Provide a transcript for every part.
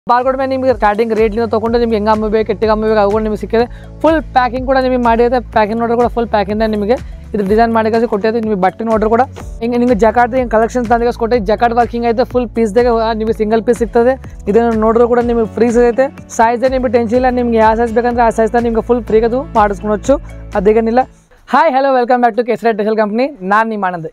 barcode ಮೇಲೆ ನಿಮಗೆ starting ರೇಟ್ಲಿಂದ ತೊಗೊಂಡು ನಿಮ್ಗೆ ಹೆಂಗೆ ಅಮ್ಮಬೇಕು ಎಟ್ಟಿಗೆ ಅಮ್ಮಬೇಕು ಅವುಗಳು ನಿಮಗೆ ಸಿಕ್ಕಿದೆ ಫುಲ್ ಪ್ಯಾಕಿಂಗ್ ಕೂಡ ನಿಮಗೆ ಮಾಡಿದೆ ಪ್ಯಾಕಿಂಗ್ ನೋಡ್ರೆ ಕೂಡ ಫುಲ್ ಪ್ಯಾಕಿಂದ ನಿಮಗೆ ಇದು ಡಿಸೈನ್ ಮಾಡಿ ಕಳಿಸಿ ಕೊಟ್ಟಿದೆ ನಿಮಗೆ ಬಟ್ಟೆ ನೋಡ್ರೆ ಕೂಡ ಹಿಂಗೆ ನಿಮಗೆ ಜಕಾರ್ಡ್ ಹಿಂಗೆ ಕಲೆಕ್ಷನ್ಸ್ ತಂದಿಗೆ ಕೊಟ್ಟೆ ಜಕಾರ್ಡ್ ವರ್ಕಿಂಗ್ ಐತೆ ಫುಲ್ ಪೀಸ್ದಾಗೆ ನಿಮಗೆ ಸಿಂಗಲ್ ಪೀಸ್ ಸಿಗ್ತದೆ ಇದನ್ನು ನೋಡಿದ್ರು ಕೂಡ ನಿಮಗೆ ಫ್ರೀ ಸಿಗುತ್ತೆ ಸೈಜ್ ನಿಮಗೆ ಟೆನ್ಷನ್ ಇಲ್ಲ ನಿಮ್ಗೆ ಯಾವ ಸೈಜ್ ಬೇಕಂದ್ರೆ ಆ ಸೈಜ್ನ ನಿಮ್ಗೆ ಫುಲ್ ಫ್ರೀ ಅದು ಮಾಡಿಸ್ಕೊಳచ్చు ಅದೇಗೇನಿಲ್ಲ hi hello welcome back to Kesari ಟೆಸಲ್ ಕಂಪ್ನಿ ನಾನು ನಿಮ್ಮ ಆನಂದ್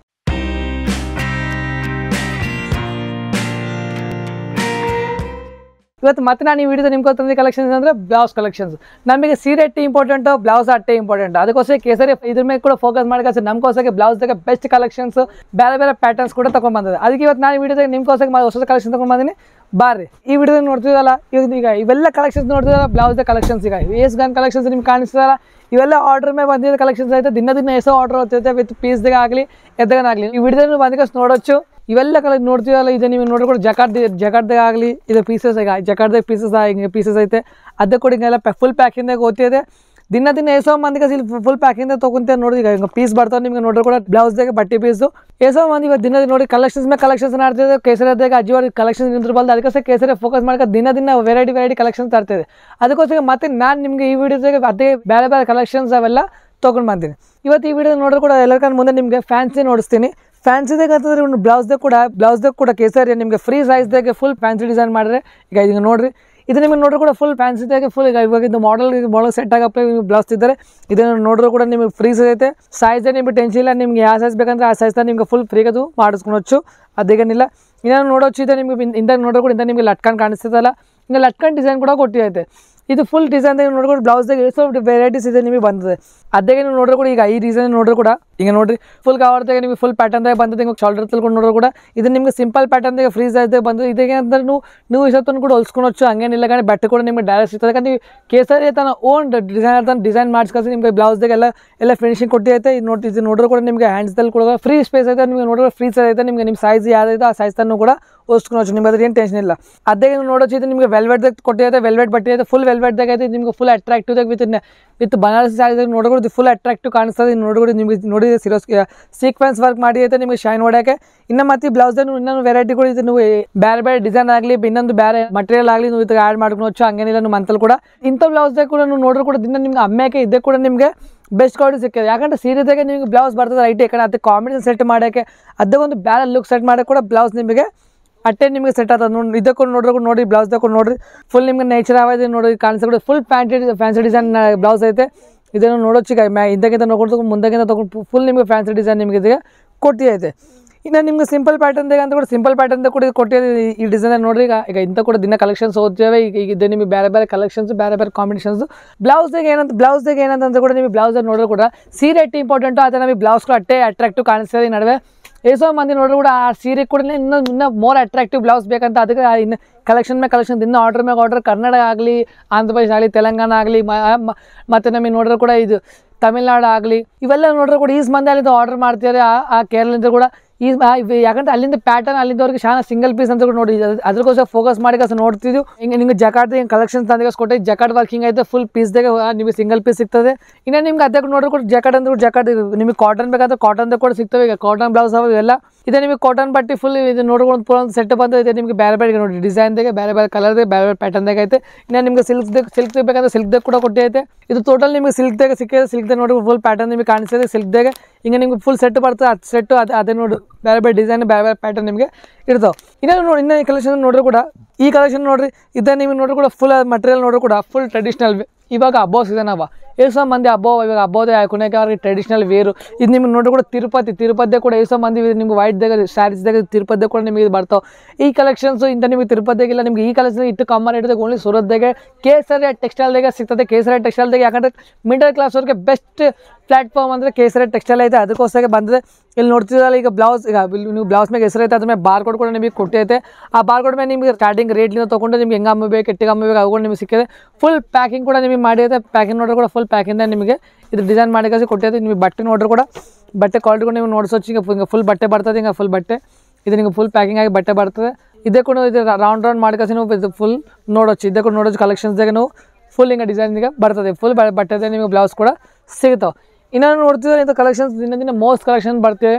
ಇವತ್ತು ಮತ್ತೆ ನಾನು ಈ ವಿಡಿಯೋ ನಿಮ್ಗೆ ತಂದ ಕಲೆಕ್ಷನ್ಸ್ ಅಂದರೆ ಬ್ಲೌಸ್ ಕಲೆಕ್ಷನ್ಸ್ ನಮಗೆ ಸೀರೆ ಅಟ್ಟೆ ಇಂಪಾರ್ಟೆಂಟು ಬ್ಲೌಸ್ ಅಟ್ಟೆ ಇಂಪಾರ್ಟೆಂಟ್ ಅದಕ್ಕೋಸ್ಕರ ಕೇಸರಿ ಇದ್ರ ಮೇಲೆ ಕೂಡ ಫೋಕಸ್ ಮಾಡಿ ನಮ್ಗೋಸ್ಕರ ಬ್ಲೌಸ್ದಾಗ ಬೆಸ್ಟ್ ಕಲೆಕ್ಷನ್ಸ್ ಬೇರೆ ಬೇರೆ ಪ್ಯಾಟರ್ನ್ಸ್ ಕೂಡ ತೊಗೊಂಡ್ ಬಂದಿದೆ ಅದಕ್ಕೆ ಇವತ್ತು ನಾನು ಈ ವಿಡಿಯೋದಾಗ ನಿಮ್ಗೋಸ್ಕರ ಹೊಸ ಕಲೆಕ್ಷನ್ ತೊಗೊಂಡ್ ಬಂದಿನಿ ಬಾರ್ರಿ ಈ ವಿಡಿಯೋದಾಗ ನೋಡ್ತಿದ್ದಲ್ಲ ಇವಾಗ ಈಗ ಇವೆಲ್ಲ ಕಲೆಕ್ಷನ್ಸ್ ನೋಡ್ತಿದ್ದಲ್ಲ ಬ್ಲೌಸ್ದ ಕಲೆಕ್ಷನ್ಸ್ ಈಗ ಏಸ್ ಗನ್ ಕಲೆಕ್ಷನ್ಸ್ ನಿಮ್ಗೆ ಕಾಣಿಸ್ತದಲ್ಲ ಇವೆಲ್ಲ ಆರ್ಡರ್ ಮೇಲೆ ಬಂದಿದ್ದ ಕಲೆಕ್ಷನ್ಸ್ ಐತೆ ದಿನ ದಿನ ಎಷ್ಟೋ ಆರ್ಡರ್ ಹೋಗ್ತೈತೆ ವಿತ್ ಪೀಸ್ದಾಗ ಆಗಲಿ ಎದ್ದಾಗನಾಗಲಿ ಈ ವಿಡಿಯೋದಾಗ ಬಂದಿದ್ದು ನೋಡೋಚ್ಚು ಇವೆಲ್ಲ ಕಲೆ ನೋಡ್ತೀವಲ್ಲ ಇದು ನೀವು ನೋಡ್ರಿ ಕೂಡ ಜಕಾರ್ಡ್ ಜಕಾರ್ಡ್ದಾಗ ಆಗಲಿ ಇದು ಪೀಸಸ್ ಈಗ ಜಕಾರ್ಡ್ದಾಗ ಪೀಸಸ್ ಹಿಂಗೆ ಪೀಸಸ್ ಐತೆ ಅದಕ್ಕೆ ಕೂಡ ಹಿಂಗೆಲ್ಲ ಫುಲ್ ಪ್ಯಾಕಿಂಗ್ದಾಗ ಓದ್ತಿದೆ ದಿನ ದಿನ ಎಷ್ಟೋ ಮಂದಿಗೆ ಇಲ್ಲಿ ಫುಲ್ ಪ್ಯಾಕಿಂಗ್ ತೊಗೊಂತ ನೋಡಿ ಈಗ ಹಿಂಗೆ ಪೀಸ್ ಬರ್ತಾವೆ ನಿಮ್ಗೆ ನೋಡ್ರಿ ಕೂಡ ಬ್ಲೌಸ್ದಾಗ ಬಟ್ಟೆ ಪೀಸು ಎಷ್ಟೋ ಮಂದಿ ಇವತ್ತು ದಿನ ದಿನ ನೋಡಿ ಕಲೆಕ್ಷನ್ಸ್ ಮೇಲೆ ಕಲೆಕ್ಷನ್ಸ್ ಮಾಡ್ತಿದೆ ಕೇಸರಿದಾಗ ಅಜ್ಜಿವಾಡಿ ಕಲೆಕ್ಷನ್ಸ್ ನಿಂತ್ರ ಬಂದು ಅದಕ್ಕೋಸ್ಕರ ಕೇಸರಿ ಫೋಕಸ್ ಮಾಡ್ಕೊಂಡು ದಿನ ದಿನ ವೆರೈಟಿ ವೆರೈಟಿ ಕಲೆಕ್ಷನ್ಸ್ ತರ್ತಿದೆ ಅದಕ್ಕೋಸ್ಕರ ಮತ್ತೆ ನಾನು ನಿಮಗೆ ಈ ವಿಡಿಯೋದಾಗ ಅದೇ ಬೇರೆ ಬೇರೆ ಕಲೆಕ್ಷನ್ಸ್ ಅವೆಲ್ಲ ತೊಗೊಂಡು ಬಂತೀನಿ ಇವತ್ತು ಈ ವಿಡಿಯೋ ನೋಡಿದ್ರೆ ಕೂಡ ಎಲ್ಲರಿಗೂ ಮುಂದೆ ನಿಮಗೆ ಫ್ಯಾನ್ಸಿ ನೋಡಿಸ್ತೀನಿ ಫ್ಯಾನ್ಸಿದಾಗ ಅಂತಂದ್ರೆ ಒಂದು ಬ್ಲೌಸ್ದಾಗ ಕೂಡ ಬ್ಲೌಸ್ದಾಗ ಕೂಡ ಕೇಸರಿ ನಿಮಗೆ ಫ್ರೀ ಸೈಜ್ದಾಗೆ ಫುಲ್ ಫ್ಯಾನ್ಸಿ ಡಿಸೈನ್ ಮಾಡಿದ್ರೆ ಈಗ ಈಗ ನೋಡ್ರಿ ಇದು ನಿಮಗೆ ನೋಡ್ರಿ ಕೂಡ ಫುಲ್ ಫ್ಯಾನ್ಸಿದಾಗೆ ಫುಲ್ ಈಗ ಇವಾಗ ಇದು ಮಾಡೆಲ್ ಮಾಡೆಲ್ ಸೆಟ್ ಆಗಪ್ಪ ನೀವು ಬ್ಲೌಸ್ ಇದ್ದಾರೆ ಇದನ್ನು ನೋಡಿದ್ರು ಕೂಡ ನಿಮಗೆ ಫ್ರೀ ಸಿಗುತ್ತೆ ಸೈಜ್ ನಿಮಗೆ ಟೆನ್ಷನ್ ಇಲ್ಲ ನಿಮ್ಗೆ ಯಾವ ಸೈಜ್ ಬೇಕಂದ್ರೆ ಆ ಸೈಜ್ನ ನಿಮ್ಗೆ ಫುಲ್ ಫ್ರೀ ಅದು ಮಾಡಿಸ್ಕೊಳచ్చు ಅದೇಗೇನಿಲ್ಲ ಇನ್ನೊಂದು ನೋಡೋಚ್ಚು ಇದೆ ನಿಮಗೆ ಇಂದಾಗ ನೋಡ್ರಿ ಕೂಡ ಇಂದ ನಿಮಗೆ ಲಟ್ಕನ್ ಕಾಣಿಸ್ತದಲ್ಲ ಹಿಂಗೆ ಲಟ್ಕನ್ ಡಿಸೈನ್ ಕೂಡ ಕೊಟ್ಟಿಐತೆ ಇದು ಫುಲ್ ಡಿಸೈನ್ ನೋಡ್ಕೊಂಡು ಬ್ಲೌಸ್ದಾಗ ಎಷ್ಟೋ ವೆರೈಟೀಸ್ ಇದೆ ನಿಮಗೆ ಬಂದಿದೆ ಅದೇ ನೀವು ನೋಡ್ರಿ ಕೂಡ ಈಗ ಈ ಡಿಸೈನ್ ನೋಡ್ರಿ ಕೂಡ ಈಗ ನೋಡ್ರಿ ಫುಲ್ ಕವರ್ದಾಗ ನಿಮಗೆ ಫುಲ್ ಪ್ಯಾಟರ್ನ್ದಾಗ ಬಂದಿದೆ ನಿಮಗೆ ಶಾಲ್ಡರ್ ತಿಳ್ಕೊಂಡು ನೋಡ್ರಿ ಕೂಡ ಇದು ನಿಮಗೆ ಸಿಂಪಲ್ ಪ್ಯಾಟರ್ನ್ದಾಗ ಫ್ರೀ ಸೈಜ್ದಾಗ ಬಂದಿದೆ ಇದಕ್ಕೆ ಅಂದ್ರೆ ನೀವು ನೀವು ಇಷ್ಟೊತ್ತನ್ನು ಕೂಡ ಹೊಲ್ಸ್ಕೊಳచ్చు ಹಂಗೇನಿಲ್ಲ కానీ ಬಟ್ಟೆ ಕೂಡ ನಿಮಗೆ ಡೈರೆಕ್ಟ್ ಸಿಗ್ತದೆ ಯಾಕಂದ್ರೆ ನೀವು ಕೇಸರಿ ತನ್ನ ಓನ್ ಡಿಸೈನರ್ ತನ್ನ ಡಿಸೈನ್ ಮಾಡಿಸ್ಕೊಸಿ ನಿಮಗೆ ಬ್ಲೌಸ್ದಾಗ ಎಲ್ಲ ಎಲ್ಲ ಫಿನಿಶಿಂಗ್ ಕೊಟ್ಟಿರುತ್ತೆ ಇದು ನೋಡಿ ಇದು ನೋಡ್ರಿ ಕೂಡ ನಿಮಗೆ ಹ್ಯಾಂಡ್ಸ್ದಲ್ಲಿ ಕೂಡ ಫ್ರೀ ಸ್ಪೇಸ್ ಐತೆ ನಿಮಗೆ ನೋಡಿದ್ರೆ ಫ್ರೀ ಸೈಜ್ ಐತೆ ನಿಮಗೆ ನಿಮ್ಮ ಸೈಜ್ ಯಾವ್ದೈತೆ ಆ ಸೈಜ್ ತನೂ ಕೂಡ ಹೊಸ್ಕೊಳచ్చు ನಿಮ್ಗೆ ಅದ್ರ ಏನು ಟೆನ್ಷನ್ ಇಲ್ಲ ಅದೇ ನೀವು ನೋಡೋச்சு ಇದು ನಿಮಗೆ ವೆಲ್ವೆಟ್ದಾಗ ಕೊಟ್ಟಿರುತ್ತೆ ವೆಲ್ವೆಟ್ ಬಟ್ಟೆ ಐತೆ ಫುಲ್ ವೆಲ್ವೆಟ್ದಾಗ ಐತೆ ನಿಮಗೆ ಫುಲ್ ಅಟ್ರಾಕ್ಟಿವ್ದಾಗ ವಿತ್ ವಿತ್ ಬನಾರಸ್ ಸ್ಯಾರಿದಾಗ ನೋಡ್ಕೊಂಡು ಫುಲ್ ಅಟ್ರಾಕ್ಟಿವ್ ಕಾಣಿಸ್ತದೆ ನೋಡ್ಕೊಂಡು ನಿಮಗೆ ನೋಡಿ ಸಿರೋಸ್ ಸೀಕ್ವೆನ್ಸ್ ವರ್ಕ್ ಮಾಡಿ ಐತೆ ನಿಮಗೆ ಶೈನ್ ಹೊಡ್ಯೋಕ್ಕೆ ಇನ್ನು ಮತ್ತೆ ಬ್ಲೌಸ್ದಾಗ ಇನ್ನೊಂದು ವೆರೈಟಿಗಳು ಇದು ನೀವು ಬೇರೆ ಬೇರೆ ಡಿಸೈನ್ ಆಗಲಿ ಇನ್ನೊಂದು ಬೇರೆ ಮಟೀರಿಯಲ್ ಆಗಲಿ ನೀವು ಇದಕ್ಕೆ ಆ್ಯಡ್ ಮಾಡ್ಕೊಳచ్చు ಹಂಗೇನಿಲ್ಲ ನೀವು ಮಂತಲ್ಲಿ ಕೂಡ ಇಂಥ ಬ್ಲೌಸ್ದಾಗ ಕೂಡ ನೀವು ನೋಡ್ರು ಕೂಡ ದಿನ ನಿಮ್ಗೆ ಅಮ್ಮ್ಯಾಕೆ ಇದ್ದೇ ಕೂಡ ನಿಮಗೆ ಬೆಸ್ಟ್ ಕ್ವಾಲಿಟಿ ಸಿಕ್ಕಿದೆ ಯಾಕಂದ್ರೆ ಸೀರೆದಾಗೆ ನಿಮಗೆ ಬ್ಲೌಸ್ ಬರ್ತದೆ ರೈಟ್ ಯಾಕಂದ್ರೆ ಅದಕ್ಕೆ ಕಾಂಬಿನೇಷನ್ ಸೆಟ್ ಮಾಡೋಕ್ಕೆ ಅದಕ್ಕೆ ಒಂದು ಬೇರೆ ಲುಕ್ ಸೆಟ್ ಮಾಡೋಕ್ಕೆ ಕೂಡ ಬ್ಲೌಸ್ ನಿಮಗೆ ಅಟ್ಟೆ ನಿಮಗೆ ಸೆಟ್ ಆಗ್ತದೆ ನೋಡಿ ಇದಕ್ಕೂ ನೋಡ್ರಿ ನೋಡಿ ಬ್ಲೌಸ್ ತಗೊಂಡು ನೋಡ್ರಿ ಫುಲ್ ನಿಮ್ಗೆ ನೇಚರ್ ಆಗಿದೆ ನೋಡಿ ಕಾಣಿಸ್ಕೊಂಡು full fancy fancy design blouse ಐತೆ ಇದನ್ನು ನೋಡೋಚ್ಚು ಈಗ ಮ್ಯಾ ಹಿಂದಕ್ಕಿಂತ ನೋಡ್ಕೊಂಡು ಮುಂದಕ್ಕಿಂತ ತೊಗೊಂಡು ಫುಲ್ ನಿಮಗೆ ಫ್ಯಾನ್ಸಿ ಡಿಸೈನ್ ನಿಮಗೆ ಇದಕ್ಕೆ ಕೊಟ್ಟಿ ಐತೆ ಇನ್ನು ನಿಮ್ಗೆ ಸಿಂಪಲ್ ಪ್ಯಾಟರ್ನ್ದಾಗ ಅಂತ ಕೂಡ ಸಿಂಪಲ್ ಪ್ಯಾಟರ್ನ್ದಾಗ ಕೂಡ ಇದು ಕೊಟ್ಟಿದೆ ಈ- ಈ ಡಿಸೈನ್ ನೋಡ್ರಿ ಈಗ ಈಗ ಇಂಥ ಕೂಡ ದಿನ ಕಲೆಕ್ಷನ್ಸ್ ಓದ್ತೇವೆ ಈಗ ಈಗ ಇದು ನಿಮಗೆ ಬೇರೆ ಬೇರೆ ಕಲೆಕ್ಷನ್ಸ್ ಬೇರೆ ಬೇರೆ ಕಾಂಬಿನೇಷನ್ಸ್ ಬ್ಲೌಸ್ದಾಗ ಏನಂತ ಬ್ಲೌಸ್ದಾಗ ಏನಂತ ಕೂಡ ನೀವು ಬ್ಲೌಸಲ್ಲಿ ನೋಡಿದ್ರು ಕೂಡ ಸೀರೆ ಅಟ್ಟೆ ಇಂಪಾರ್ಟೆಂಟು ಆದರೆ ನಮಗೆ ಬ್ಲೌಸ್ ಕೂಡ ಅಟ್ಟೆ ಅಟ್ರಾಕ್ಟಿವ್ ಕಾಣಿಸ್ತದೆ ಈ ನಡುವೆ ಎಷ್ಟೋ ಮಂದಿ ನೋಡಿದ್ರು ಕೂಡ ಆ ಸೀರೆ ಕೂಡ ಇನ್ನೂ ಇನ್ನೂ ಮೋರ್ ಅಟ್ರಾಕ್ಟಿವ್ ಬ್ಲೌಸ್ ಬೇಕಂತ ಅದಕ್ಕೆ ಆ ಇನ್ನು ಕಲೆಕ್ಷನ್ ಮೇಲೆ ಕಲೆಕ್ಷನ್ ಇನ್ನೂ ಆರ್ಡರ್ ಮೇಲೆ ಆರ್ಡರ್ ಕನ್ನಡ ಆಗಲಿ ಆಂಧ್ರ ಪ್ರದೇಶ ಆಗಲಿ ತೆಲಂಗಾಣ ಆಗಲಿ ಮತ್ತು ನಮಗೆ ನೋಡಿದ್ರು ಕೂಡ ಇದು ತಮಿಳ್ನಾಡು ಆಗಲಿ ಇವೆಲ್ಲ ನೋಡಿದ್ರೆ ಕೂಡ ಈಸ್ ಮಂದಿ ಅಲ್ಲಿಂದ ಆರ್ಡರ್ ಮಾಡ್ತಿದ್ದಾರೆ ಆ ಆ ಕೇರಳದಿಂದ ಕೂಡ ಈ ಆ ಇವ್- ಯಾಕಂದ್ರೆ ಅಲ್ಲಿಂದ ಪ್ಯಾಟರ್ನ್ ಅಲ್ಲಿಂದವ್ರಿಗೆ ಶಾನ ಸಿಂಗಲ್ ಪೀಸ್ ಅಂತ ಕೂಡ ನೋಡಿ ಅದ್- ಅದ್ರಗೋಸ್ಕರ ಫೋಕಸ್ ಮಾಡಿ ಕಸ ನೋಡ್ತಿದ್ವಿ ಹಿಂಗೆ ನಿಮ್ಗೆ ಜಕಾರ್ಡ್ ಹಿಂಗೆ ಕಲೆಕ್ಷನ್ಸ್ ತಂದಿಗೆ ಕೊಟ್ಟೆ ಜಕಾರ್ಡ್ ವರ್ಕಿಂಗ್ ಐತೆ ಫುಲ್ ಪೀಸ್ದಾಗ ನಿಮಗೆ ಸಿಂಗಲ್ ಪೀಸ್ ಸಿಗ್ತದೆ ಇನ್ನು ನಿಮ್ಗೆ ಅದಕ್ಕೆ ನೋಡಿದ್ರೆ ಕೂಡ ಜಕಾರ್ಡ್ ಅಂದ್ರೆ ಜಕಾರ್ಡ್ ನಿಮಗೆ ಕಾಟನ್ ಬೇಕಾದ್ರೆ ಕಾಟನ್ದಾಗ ಕೂಡ ಸಿಗ್ತವೆ ಈಗ ಕಾಟನ್ ಬ್ಲೌಸ್ ಅವ ಇವೆಲ್ಲ ಇದೆ ನಿಮಗೆ ಕಾಟನ್ ಬಟ್ಟೆ ಫುಲ್ ಇದು ನೋಡ್ಕೊಂಡು ಪೂರ ಒಂದು ಸೆಟ್ ಬಂದು ಇದೆ ನಿಮಗೆ ಬೇರೆ ಬೇರೆ ನೋಡಿ ಡಿಸೈನ್ದಾಗೆ ಬೇರೆ ಬೇರೆ ಕಲರ್ದಾಗ ಬೇರೆ ಬೇರೆ ಪ್ಯಾಟರ್ನ್ದಾಗ ಐತೆ ಇನ್ನು ನಿಮಗೆ ಸಿಲ್ಕ್ದಾಗ ಸಿಲ್ಕ್ ಬೇಕಾದ್ರೆ ಸಿಲ್ಕ್ದಾಗ ಕೂಡ ಕೊಟ್ಟೆ ಐತೆ ಇದು ಟೋಟಲ್ ನಿಮಗೆ ಸಿಲ್ಕ್ದಾಗ ಸಿಕ್ಕಿದೆ ಸಿಲ್ಕ್ದಾಗ ನೋಡಿ ಫುಲ್ ಪ್ಯಾಟರ್ನ್ ನಿಮಗೆ ಕಾಣಿಸ್ತದೆ ಸಿಲ್ಕ್ದಾಗ ಹಿಂಗೆ ನಿಮ್ಗೆ ಫುಲ್ ಸೆಟ್ ಬರ್ತದೆ ಅದು ಸೆಟ್ಟು ಅದು ಅದೇ ನೋಡಿ ಬೇರೆ ಬೇರೆ ಡಿಸೈನ್ ಬೇರೆ ಬೇರೆ ಪ್ಯಾಟರ್ನ್ ನಿಮಗೆ ಇರ್ತಾವೆ ಇನ್ನೂ ನೋಡಿ ಇನ್ನೂ ಈ ಕಲೆಕ್ಷನ್ ನೋಡ್ರಿ ಕೂಡ ಈ ಕಲೆಕ್ಷನ್ ನೋಡ್ರಿ ಇದೇ ನಿಮಗೆ ನೋಡ್ರಿ ಕೂಡ ಫುಲ್ ಮಟೀರಿಯಲ್ ನೋಡ್ರಿ ಕೂಡ ಫುಲ್ ಟ್ರೆಡಿಷ್ನಲ್ ಇವಾಗ ಹಬ್ಬ ಸೀಸನ್ ಅವ ಎಷ್ಟೋ ಮಂದಿ ಹಬ್ಬ ಇವಾಗ ಹಬ್ಬದ ಕುಣಿಯಕ್ಕೆ ಅವ್ರಿಗೆ ಟ್ರೆಡಿಷ್ನಲ್ ವೇರು ಇದು ನಿಮ್ಗೆ ನೋಡ್ರಿ ಕೂಡ ತಿರುಪತಿ ತಿರುಪತಿದಾಗ ಕೂಡ ಎಷ್ಟೋ ಮಂದಿ ನಿಮ್ಗೆ ವೈಟ್ದಾಗ ಸ್ಯಾರೀಸ್ದಾಗ ತಿರುಪತಿದಾಗ ಕೂಡ ನಿಮಗೆ ಇದು ಬರ್ತಾವೆ ಈ ಕಲೆಕ್ಷನ್ಸ್ ಇಂಥ ನಿಮಗೆ ತಿರುಪತಿಯಾಗಿಲ್ಲ ನಿಮ್ಗೆ ಈ ಕಲೆಕ್ಷನ್ ಇಟ್ಟು ಕಮ್ಮಿ ರೇಟ್ದಾಗ ಓನ್ಲಿ ಸೂರತ್ದಾಗೆ ಕೇಸರಿ ಟೆಕ್ಸ್ಟೈಲ್ದಾಗ ಸಿಗ್ತದೆ ಕೇಸರಿ ಟೆಕ್ಸ್ಟೈಲ್ದಾಗ ಯಾಕಂದ್ರೆ ಮಿಡಲ್ ಕ್ಲಾಸ್ ಅವ್ರಿಗೆ ಬೆಸ್ಟ್ ಪ್ಲಾಟ್ಫಾರ್ಮ್ ಅಂದರೆ ಕೇಸರಿ ಟೆಕ್ಸ್ಟೈಲ್ ಐತೆ ಅದಕ್ಕೋಸ್ಕರ ಬಂದಿದೆ ಇಲ್ಲಿ ನೋಡ್ತಿದ್ದಲ್ಲ ಈಗ ಬ್ಲೌಸ್ ಈಗ ಇಲ್ಲಿ ನೀವು ಬ್ಲೌಸ್ ಮೇಲೆ ಹೆಸರು ಐತೆ ಅದ್ರ ಮೇಲೆ ಬಾರ್ ಕೋಡ್ ಕೂಡ ನಿಮಗೆ ಕೊಟ್ಟೈತೆ ಆ ಬಾರ್ ಕೋಡ್ ಮೇಲೆ ನಿಮಗೆ ಸ್ಟಾರ್ಟಿಂಗ್ ರೇಟ್ಲಿಂದ ತೊಗೊಂಡು ನಿಮ್ಗೆ ಹೆಂಗೆ ಅಮ್ಮಬೇಕು ಎಟ್ಟಿಗೆ ಅಮ್ಮಬೇಕು ಅವುಗಳು ನಿಮಗೆ ಸಿಕ್ಕಿದೆ ಫುಲ್ ಪ್ಯಾಕಿಂಗ್ ಕೂಡ ನಿಮಗೆ ಮಾಡಿರುತ್ತೆ ಪ್ಯಾಕಿಂಗ್ ನೋಡ್ರಿ ಕೂಡ ಫುಲ್ ಪ್ಯಾಕಿಂದ ನಿಮಗೆ ಇದು ಡಿಸೈನ್ ಮಾಡಿ ಕಳಿಸಿ ಕೊಟ್ಟೈತೆ ನಿಮಗೆ ಬಟ್ಟೆ ನೋಡ್ರಿ ಕೂಡ ಬಟ್ಟೆ ಕ್ವಾಲಿಟಿ ಕೂಡ ನೀವು ನೋಡ್ಸೋಚ್ ಹಿಂಗೆ ಹಿಂಗೆ ಫುಲ್ ಬಟ್ಟೆ ಬರ್ತದೆ ಹಿಂಗೆ ಫುಲ್ ಬಟ್ಟೆ ಇದು ನಿಮಗೆ ಫುಲ್ ಪ್ಯಾಕಿಂಗ್ ಆಗಿ ಬಟ್ಟೆ ಬರ್ತದೆ ಇದೇ ಕೂಡ ಇದು ರೌಂಡ್ ರೌಂಡ್ ಮಾಡ್ಕಸಿ ನೀವು ಇದು ಫುಲ್ ನೋಡೋచ్చు ಇದೇ ಕೂಡ ನೋಡೋచ్చు ಕಲೆಕ್ಷನ್ಸ್ದಾಗ ನೀವು ಫುಲ್ ಹಿಂಗೆ ಡಿಸೈನ್ಗೆ ಬರ್ತದೆ ಫುಲ್ ಬಟ್ಟೆದೆ ನಿಮಗೆ ಬ್ಲೌಸ್ ಕೂಡ ಸಿಗ್ತಾವೆ ಇನ್ನೊಂದು ನೋಡ್ತಿದ್ರೆ ಇಂಥ ಕಲೆಕ್ಷನ್ಸ್ ದಿನ ದಿನ ಮೋಸ್ಟ್ ಕಲೆಕ್ಷನ್ ಬರ್ತಿದೆ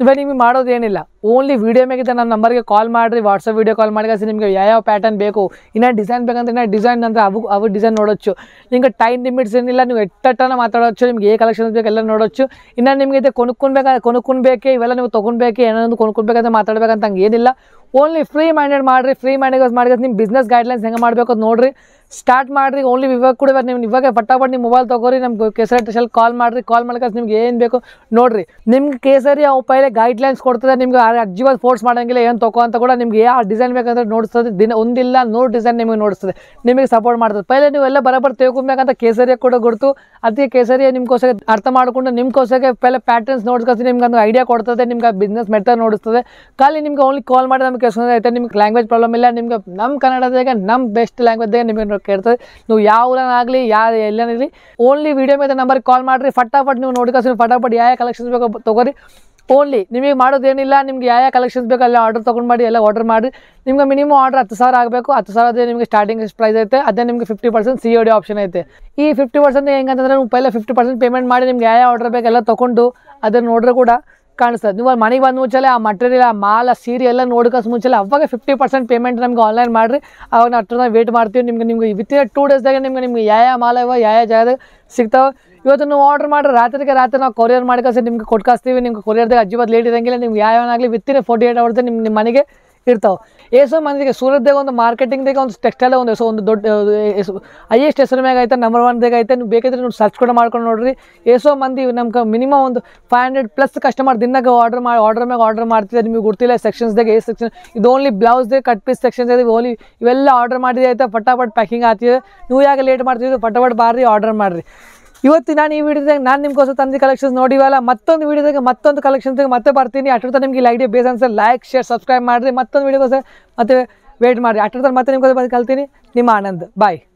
ಇವಾಗ ನಿಮಗೆ ಮಾಡೋದು ಏನಿಲ್ಲ ಓನ್ಲಿ ವೀಡಿಯೋ ಮೇಗಿದ್ದ ನನ್ನ ನಂಬರ್ಗೆ ಕಾಲ್ ಮಾಡಿರಿ ವಾಟ್ಸಪ್ ವೀಡಿಯೋ ಕಾಲ್ ಮಾಡಿ ಕಳಿಸಿ ನಿಮಗೆ ಯಾವ ಪ್ಯಾಟರ್ನ್ ಬೇಕು ಇನ್ನೂ ಡಿಸೈನ್ ಬೇಕಂದ್ರೆ ಇನ್ನೂ ಡಿಸೈನ್ ಅಂದರೆ ಅವು ಅವು ಡಿಸೈನ್ ನೋಡೋచ్చు ನಿಮಗೆ ಟೈಮ್ ಲಿಮಿಟ್ಸ್ ಏನಿಲ್ಲ ನೀವು ಎಟ್ಟನ ಮಾತಾಡೋచ్చు ನಿಮ್ಗೆ ಏ ಕಲೆಕ್ಷನ್ಸ್ ಬೇಕು ಎಲ್ಲ ನೋಡೋచ్చు ಇನ್ನು ನಿಮಗೆ ಇದು ಕೊನುಕ್ಕೊನ್ಬೇಕಾ ಕೊನುಕ್ಕೊನ್ಬೇಕೆ ಇವೆಲ್ಲ ನೀವು ತೊಗೊಳ್ಬೇಕೆ ಏನೊಂದು ಕೊನುಕ್ಕೊನ್ಬೇಕಂತ ಮಾತಾಡ್ಬೇಕಂತ ಹಂಗೆ ಏನಿಲ್ಲ ಓನ್ಲಿ ಫ್ರೀ ಮೈಂಡೆಡ್ ಮಾಡಿರಿ ಫ್ರೀ ಮೈಂಡೆಡ್ ಮಾಡಿ ನಿಮ್ಮ ಬಿಸ್ನೆಸ್ ಗೈಡ್ಲೈನ್ಸ್ ಹೆಂಗೆ ಮಾಡಬೇಕು ಅಂತ ನೋಡಿರಿ ಸ್ಟಾರ್ಟ್ ಮಾಡಿರಿ ಓನ್ಲಿ ಇವಾಗ ಕೂಡ ಇವಾಗ ನೀವು ಇವಾಗ ಫಟಾಫಟ್ ನಿಮ್ಮ ಮೊಬೈಲ್ ತೊಗೋರಿ ನಮ್ಗೆ ಕೇಸರಿ ಟೆಶಲ್ ಕಾಲ್ ಮಾಡಿರಿ ಕಾಲ್ ಮಾಡ್ಕ ನಿಮ್ಗೆ ಏನು ಬೇಕು ನೋಡಿರಿ ನಿಮ್ಗೆ ಕೇಸರಿ ಅವು ಪೈಲೆ ಗೈಡ್ಲೈನ್ಸ್ ಕೊಡ್ತದೆ ನಿಮ್ಗೆ ಅಜ್ಜಿವಾದ ಫೋರ್ಸ್ ಮಾಡಂಗಿಲ್ಲ ಏನು ತಗೋ ಅಂತ ಕೂಡ ನಿಮ್ಗೆ ಯಾವ ಡಿಸೈನ್ ಬೇಕಂದ್ರೆ ನೋಡಿಸ್ತದೆ ದಿನ ಒಂದಿಲ್ಲ ನೂರು ಡಿಸೈನ್ ನಿಮಗೆ ನೋಡಿಸ್ತದೆ ನಿಮಗೆ ಸಪೋರ್ಟ್ ಮಾಡ್ತದೆ ಪೈಲೆ ನೀವೆಲ್ಲ ಬರೋಬ್ಬರ ತಿಳ್ಕೊಬೇಕಂತ ಕೇಸರಿಯ ಕೂಡ ಕೊಡ್ತು ಅದಕ್ಕೆ ಕೇಸರಿಯ ನಿಮ್ಗೋಸ್ಕರ ಅರ್ಥ ಮಾಡಿಕೊಂಡು ನಿಮ್ಗೋಸ್ಕರ ಪೈಲೆ ಪ್ಯಾಟರ್ನ್ಸ್ ನೋಡ್ಕೊಸಿ ನಿಮ್ಗೆ ಒಂದು ಐಡಿಯಾ ಕೊಡ್ತದೆ ನಿಮ್ಗೆ ಬಿಸ್ನೆಸ್ ಮೆಥಡ್ ನೋಡಿಸ್ತದೆ ಖಾಲಿ ನಿಮ್ಗೆ ಓನ್ಲಿ ಕಾಲ್ ಮಾಡಿ ನಮ್ಗೆ ಕೆಲಸ ಐತೆ ನಿಮ್ಗೆ ಲ್ಯಾಂಗ್ವೇಜ್ ಪ್ರಾಬ್ಲಮ್ ಇಲ್ಲ ನಿಮ್ಗೆ ನಮ್ಮ ಕನ್ನಡದಾಗ ನಮ್ಮ ಬೆಸ್ಟ್ ಲ್ಯಾಂಗ್ವೇಜ್ದಾಗ ನಿಮಗೆ ಕೇಳ್ತದೆ ನೀವು ಯಾವ ಊರನ್ನಾಗಲಿ ಯಾವ ಎಲ್ಲೇನಿರಲಿ ಓನ್ಲಿ ವಿಡಿಯೋ ಮೇಲೆ ನಂಬರ್ಗೆ ಕಾಲ್ ಮಾಡಿರಿ ಫಟಾಫಟ್ ನೀವು ನೋಡ್ಕೊಸಿ ಫಟಾಫಟ್ ಯಾವ ಕಲೆಕ್ಷನ್ಸ್ ಬೇಕೋ ತೊಗೋರಿ ಓನ್ಲಿ ನಿಮಗೆ ಮಾಡೋದೇನಿಲ್ಲ ನಿಮ್ಗೆ ಯಾವ ಯಾವ ಕಲೆಕ್ಷನ್ಸ್ ಬೇಕು ಎಲ್ಲ ಆರ್ಡರ್ ತೊಗೊಂಡು ಮಾಡಿ ಎಲ್ಲ ಆರ್ಡರ್ ಮಾಡಿ ನಿಮ್ಗೆ ಮಿನಿಮಮ್ ಆರ್ಡರ್ ಹತ್ತು ಸಾವಿರ ಆಗಬೇಕು ಹತ್ತು ಸಾವಿರದ ನಿಮಗೆ ಸ್ಟಾರ್ಟಿಂಗ್ ಪ್ರೈಸ್ ಐತೆ ಅದೇ ನಿಮಗೆ fifty percent C O D option ಐತೆ ಈ ಫಿಫ್ಟಿ ಪರ್ಸೆಂಟ್ ಹೆಂಗಂತಂದ್ರೆ ನೀವು ಪೈಲೆ ಫಿಫ್ಟಿ ಪರ್ಸೆಂಟ್ ಪೇಮೆಂಟ್ ಮಾಡಿ ನಿಮ್ಗೆ ಯಾವ ಯಾವ ಆರ್ಡರ್ ಬೇಕು ಎಲ್ಲ ತೊಗೊಂಡು ಅದನ್ನು ನೋಡ್ರೆ ಕೂಡ ಕಾಣಿಸ್ತದೆ ನೀವು ಅಲ್ಲಿ ಮನೆಗೆ ಬಂದ ಮುಂಚೆಲೆ ಆ ಮಟೀರಿಯಲ್ ಆ ಮಾಲ್ ಆ ಸೀರೆ ಎಲ್ಲ ನೋಡ್ಕೋಸ್ ಮುಂಚೆಲೆ ಅವಾಗ ಫಿಫ್ಟಿ ಪರ್ಸೆಂಟ್ ಪೇಮೆಂಟ್ ನಮ್ಗೆ ಆನ್ಲೈನ್ ಮಾಡಿರಿ ಅವಾಗ ನಾವು ಅಷ್ಟು ವೇಟ್ ಮಾಡ್ತೀವಿ ನಿಮ್ಗೆ ನಿಮ್ಗೆ ವಿತಿನ್ ಟೂ ಡೇಸ್ದಾಗ ನಿಮ್ಗೆ ನಿಮ್ಗೆ ಯಾವ ಯಾವ ಮಾಲ್ ಇವ ಯಾವ ಯಾವ ಜಾಗದಾಗ ಸಿಗ್ತಾವೆ ಇವತ್ತು ನೀವು ಆರ್ಡರ್ ಮಾಡಿರಿ ರಾತ್ರಿಗೆ ರಾತ್ರಿ ನಾವು ಕೊರಿಯರ್ ಮಾಡ್ಕೊಸಿ ನಿಮ್ಗೆ ಕೊಟ್ಕಸ್ತೀವಿ ನಿಮ್ಗೆ ಕೊರಿಯರ್ದಾಗ ಅಜ್ಜಿಬಾದ್ ಲೇಟ್ ಇರಂಗಿಲ್ಲ ನಿಮ್ಗೆ ಯಾವನಾಗಲಿ ವಿತಿನ್ ಫೋರ್ಟಿ ಏಟ್ ಅವರ್ಸ್ ನಿಮ್ಮ ನಿಮ್ಮ ಮನೆಗೆ ಇರ್ತಾವೆ ಏಸೋ ಮಂದಿಗೆ ಸೂರತ್ದಾಗ ಒಂದು ಮಾರ್ಕೆಟಿಂಗ್ದಾಗ ಒಂದು ಟೆಕ್ಸ್ಟೈಲ್ ಒಂದು ಎಸೋ ಒಂದು ದೊಡ್ಡ ಹೈಯೆಸ್ಟ್ ಹೆಸರು ಮ್ಯಾಗ ಐತೆ ನಂಬರ್ ಒನ್ದಾಗ ಐತೆ ನೀವು ಬೇಕಿದ್ರೆ ನೀವು ಸರ್ಚ್ ಕೂಡ ಮಾಡ್ಕೊಂಡು ನೋಡ್ರಿ ಏಸೋ ಮಂದಿ ನಮ್ಗೆ ಮಿನಿಮಮ್ ಒಂದು ಫೈವ್ ಹಂಡ್ರೆಡ್ ಪ್ಲಸ್ ಕಸ್ಟಮರ್ ದಿನಾಗ ಆರ್ಡರ್ ಮಾಡಿ ಆರ್ಡರ್ ಮ್ಯಾಗ ಆರ್ಡರ್ ಮಾಡ್ತಿದ್ದಾರೆ ನಿಮಗೆ ಗೊತ್ತಿಲ್ಲ ಸೆಕ್ಷನ್ಸ್ದಾಗ ಏ ಸೆಕ್ಷನ್ ಇದು ಓನ್ಲಿ ಬ್ಲೌಸ್ದೇ ಕಟ್ ಪೀಸ್ ಸೆಕ್ಷನ್ಸ್ ಇದೆ ಓನ್ಲಿ ಇವೆಲ್ಲ ಆರ್ಡರ್ ಮಾಡಿದೆ ಆಯ್ತಾ ಫಟಾಫಟ್ ಪ್ಯಾಕಿಂಗ್ ಆಗ್ತಿದೆ ನೀವು ಯಾಕೆ ಲೇಟ್ ಮಾಡ್ತಿದ್ದು ಫಟಾಫಟ್ ಬಾರ್ರಿ ಆರ್ಡರ್ ಮಾಡಿರಿ ಇವತ್ತು ನಾನು ಈ ವಿಡಿಯೋದಾಗ ನಾನು ನಿಮ್ಗೋಸ್ಕರ ತಂದು ಕಲೆಕ್ಷನ್ಸ್ ನೋಡಿವಲ್ಲ ಮತ್ತೊಂದು ವಿಡಿಯೋದಾಗ ಮತ್ತೊಂದು ಕಲೆಕ್ಷನ್ಸ್ಗೆ ಮತ್ತೆ ಬರ್ತೀನಿ ಅಷ್ಟೊತ್ತ ನಿಮಗೆ like base answer like share subscribe ಮಾಡಿರಿ ಮತ್ತೊಂದು ವಿಡಿಯೋಗೋಸ್ಕರ ಮತ್ತೆ ವೇಟ್ ಮಾಡಿರಿ ಅಷ್ಟೊತ್ತ ಮತ್ತೆ ನಿಮ್ಗೋಸ್ಕರ ಬಂದು ಕಲ್ತೀನಿ ನಿಮ್ಮ ಆನಂದ್ ಬಾಯ್